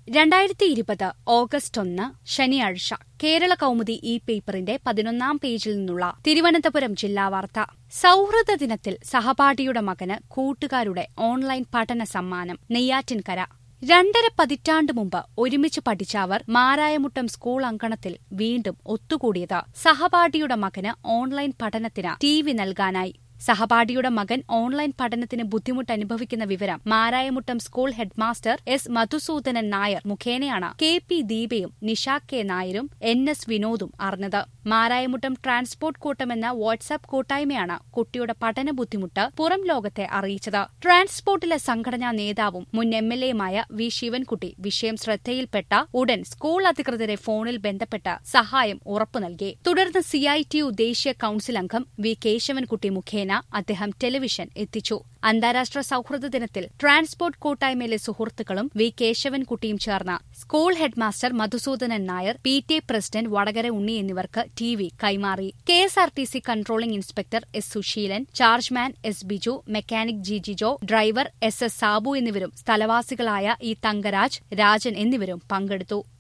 രണ്ടായിരത്തി ഇരുപത് ഓഗസ്റ്റ് ഒന്ന് ശനിയാഴ്ച കേരള കൗമുദി ഈ പേപ്പറിന്റെ പതിനൊന്നാം പേജിൽ നിന്നുള്ള തിരുവനന്തപുരം ജില്ലാ വാർത്ത സൌഹൃദ ദിനത്തിൽ സഹപാഠിയുടെ മകന് കൂട്ടുകാരുടെ ഓൺലൈൻ പഠന സമ്മാനം നെയ്യാറ്റിൻകര രണ്ടര പതിറ്റാണ്ട് മുമ്പ് ഒരുമിച്ച് പഠിച്ച അവർ മാരായമുട്ടം സ്കൂൾ അങ്കണത്തിൽ വീണ്ടും ഒത്തുകൂടിയത് സഹപാഠിയുടെ മകന് ഓൺലൈൻ പഠനത്തിന് ടി വി നൽകാനായി സഹപാഠിയുടെ മകൻ ഓൺലൈൻ പഠനത്തിന് ബുദ്ധിമുട്ട് അനുഭവിക്കുന്ന വിവരം Marayamuttam school headmaster S Madhusoodanan Nair മുഖേനയാണ് കെ പി ദീപയും നിഷ കെ നായരും എൻ എസ് വിനോദും അറിഞ്ഞത് മാരായമുട്ടം ട്രാൻസ്പോർട്ട് കൂട്ടമെന്ന വാട്സാപ്പ് കൂട്ടായ്മയാണ് കുട്ടിയുടെ പഠന ബുദ്ധിമുട്ട് പുറം ലോകത്തെ അറിയിച്ചത് ട്രാൻസ്പോർട്ടിലെ സംഘടനാ നേതാവും മുൻ എം എൽ എയുമായ വി ശിവൻകുട്ടി വിഷയം ശ്രദ്ധയിൽപ്പെട്ട ഉടൻ സ്കൂൾ അധികൃതരെ ഫോണിൽ ബന്ധപ്പെട്ട് സഹായം ഉറപ്പു നൽകി തുടർന്ന് സിഐടിയു ദേശീയ കൌൺസിൽ അംഗം വി കേശവൻകുട്ടി മുഖേന അദ്ദേഹം ടെലിവിഷൻ എത്തിച്ചു അന്താരാഷ്ട്ര സൌഹൃദ ദിനത്തിൽ ട്രാൻസ്പോർട്ട് കൂട്ടായ്മയിലെ സുഹൃത്തുക്കളും വി കേശവൻകുട്ടിയും ചേർന്ന് school headmaster Madhusoodanan Nair P T A president Vadakara Unni എന്നിവർക്ക് ടി വി കൈമാറി K S R T C controlling inspector S Susheelan chargeman S Biju mechanic G Jijo driver S S Sabu എന്നിവരും സ്ഥലവാസികളായ ഇ തങ്കരാജ് രാജൻ എന്നിവരും പങ്കെടുത്തു